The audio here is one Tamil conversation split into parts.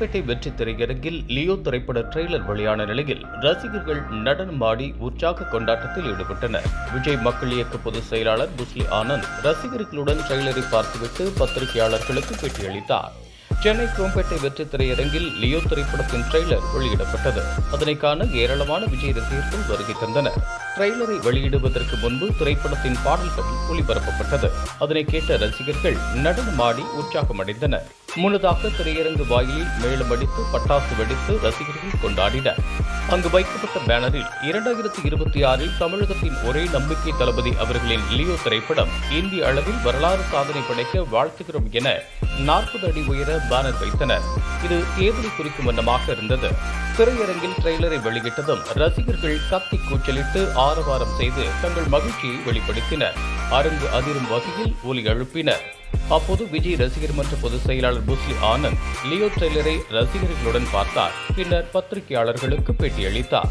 குரோம்பேட்டை வெற்றி திரையரங்கில் லியோ திரைப்பட ட்ரெய்லர் வெளியான நிலையில் ரசிகர்கள் நடனமாடி உற்சாக கொண்டாட்டத்தில் ஈடுபட்டனர் விஜய் மக்கள் இயக்க பொதுச் செயலாளர் புஸ்லி ஆனந்த் ரசிகர்களுடன் ட்ரெய்லரை பார்த்துவிட்டு பத்திரிகையாளர்களுக்கு பேட்டியளித்தார் சென்னை குரோம்பேட்டை வெற்றி திரையரங்கில் லியோ திரைப்படத்தின் ட்ரெய்லர் வெளியிடப்பட்டது அதனை காண ஏராளமான விஜய் ரசிகர்கள் வருகை தந்தனர் ட்ரெய்லரை வெளியிடுவதற்கு முன்பு திரைப்படத்தின் பாடல்கள் ஒளிபரப்பப்பட்டது அதனை கேட்ட ரசிகர்கள் நடனமாடி உற்சாகமடைந்தனர் முன்னதாக திரையரங்கு வாயிலில் மேளமடித்து பட்டாசு வெடித்து ரசிகர்கள் கொண்டாடினர் அங்கு வைக்கப்பட்ட பேனரில் இரண்டாயிரத்தி இருபத்தி ஆறில் தமிழகத்தின் ஒரே நம்பிக்கை தளபதி அவர்களின் லியோ திரைப்படம் இந்திய அளவில் வரலாறு சாதனை படைக்க வாழ்த்துகிறோம் என நாற்பது அடி உயர பேனர் வைத்தனர் இது தேர்தலை குறிக்கும் வண்ணமாக இருந்தது திரையரங்கில் ட்ரெய்லரை வெளியிட்டதும் ரசிகர்கள் கத்தி கூச்சலிட்டு ஆரவாரம் செய்து தங்கள் மகிழ்ச்சியை வெளிப்படுத்தினர் அரங்கு அதிரும் வகையில் ஒலி எழுப்பினர் அப்போது விஜய் ரசிகர் மன்ற பொதுச் செயலாளர் புஸ்லி ஆனந்த் லியோ ட்ரெய்லரை ரசிகர்களுடன் பார்த்தார் பின்னர் பத்திரிகையாளர்களுக்கு பேட்டியளித்தார்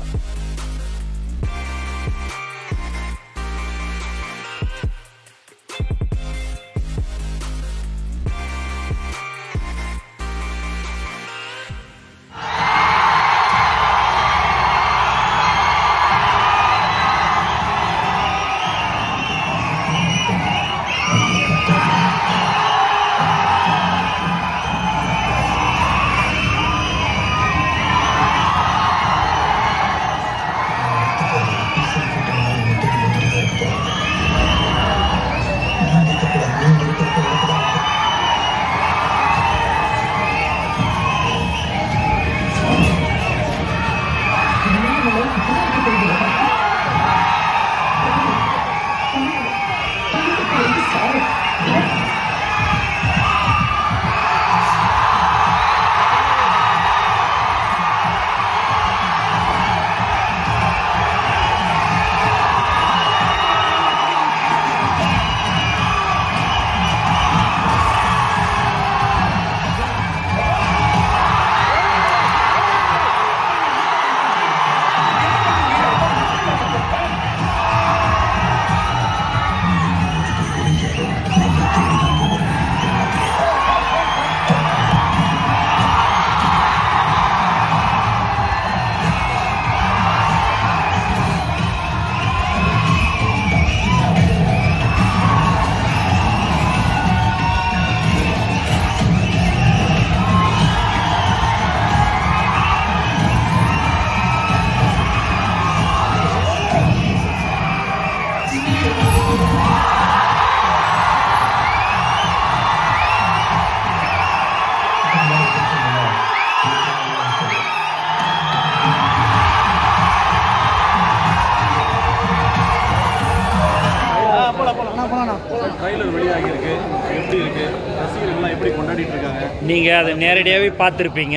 ட்ரைலர் வெளியாகி இருக்கு எப்படி இருக்கு ரசிகர்கள்லாம் எப்படி கொண்டாடிட்டு இருக்காங்க நீங்கள் அதை நேரடியாகவே பார்த்துருப்பீங்க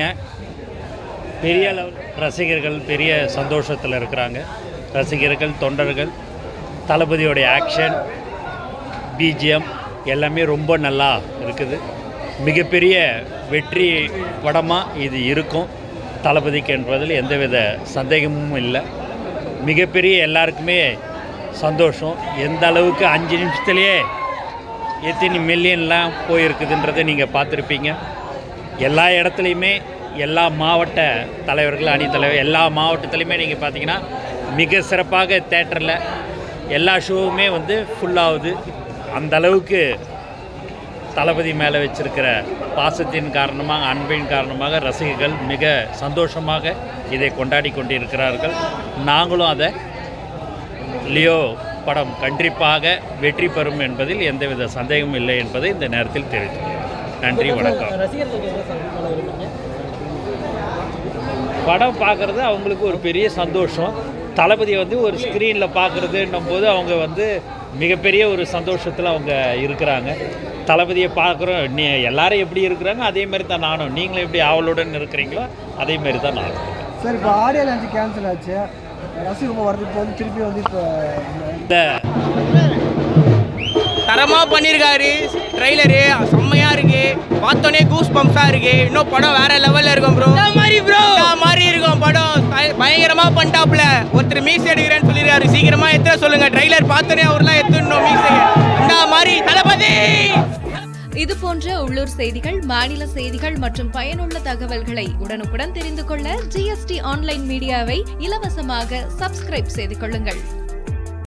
பெரிய அளவு ரசிகர்கள் பெரிய சந்தோஷத்தில் இருக்கிறாங்க ரசிகர்கள் தொண்டர்கள் தளபதியோடைய ஆக்ஷன் பிஜிஎம் எல்லாமே ரொம்ப நல்லா இருக்குது மிகப்பெரிய வெற்றி படமாக இது இருக்கும் தளபதிக்கு என்பதில் எந்தவித சந்தேகமும் இல்லை மிகப்பெரிய எல்லாருக்குமே சந்தோஷம் எந்த அளவுக்கு அஞ்சு நிமிஷத்துலேயே எத்தனை மில்லியன்லாம் போயிருக்குதுன்றதை நீங்கள் பார்த்துருப்பீங்க எல்லா இடத்துலையுமே எல்லா மாவட்ட தலைவர்கள் அணி தலைவர் எல்லா மாவட்டத்துலையுமே நீங்கள் பார்த்தீங்கன்னா மிக சிறப்பாக தேட்டரில் எல்லா ஷோவுமே வந்து ஃபுல்லாகுது அந்த அளவுக்கு தளபதி மேலே வச்சிருக்கிற பாசத்தின் காரணமாக அன்பின் காரணமாக ரசிகர்கள் மிக சந்தோஷமாக இதை கொண்டாடி கொண்டிருக்கிறார்கள் நாங்களும் அதை லியோ படம் கண்டிப்பாக வெற்றி பெறும் என்பதில் எந்தவித சந்தேகமும் இல்லை என்பதை இந்த நேரத்தில் தெரிவித்துள்ளேன் நன்றி வணக்கம் படம் பார்க்குறது அவங்களுக்கு ஒரு பெரிய சந்தோஷம் தளபதியை வந்து ஒரு ஸ்க்ரீனில் பார்க்குறதுன்னும் போது அவங்க வந்து மிகப்பெரிய ஒரு சந்தோஷத்தில் அவங்க இருக்கிறாங்க தளபதியை பார்க்குறோம் நீ எல்லாரும் எப்படி இருக்கிறாங்க அதே மாதிரி தான் நானும் நீங்களும் எப்படி ஆவலுடன் இருக்கிறீங்களோ அதே மாதிரி தான் நானும் இருக்கேன். சார் இப்போ ஆடியோ லான்ச் கேன்சல் ஆச்சு ரசிகமாக வரது இப்போ வந்து திருப்பி வந்து இப்போ இந்த தரமாக பண்ணியிருக்காரு ட்ரைலரு செம்மையாக இருக்கு பார்த்தோன்னே கூஸ் பம்ப்ஸாக இருக்கு இன்னும் படம் வேற லெவலில் இருக்கும் ப்ரோ மாதிரி ப்ரோ மாதிரி இருக்கும் படம் பய- பயங்கரமா பண்ணிட்டாப்ல ஒருத்தர் மீஸ் எடுக்கிறேன்னு சொல்லிருக்காரு சீக்கிரமா எத்தனை சொல்லுங்க ட்ரைலர் பார்த்தோன்னே அவர்லாம் எத்தணும் மீஸ் இந்த மாதிரி தளபதி இது போன்ற உள்ளூர் செய்திகள் மாநில செய்திகள் மற்றும் பயனுள்ள தகவல்களை உடனுக்குடன் தெரிந்து கொள்ள ஜிஎஸ்டி ஆன்லைன் மீடியாவை இலவசமாக சப்ஸ்கிரைப் செய்து கொள்ளுங்கள்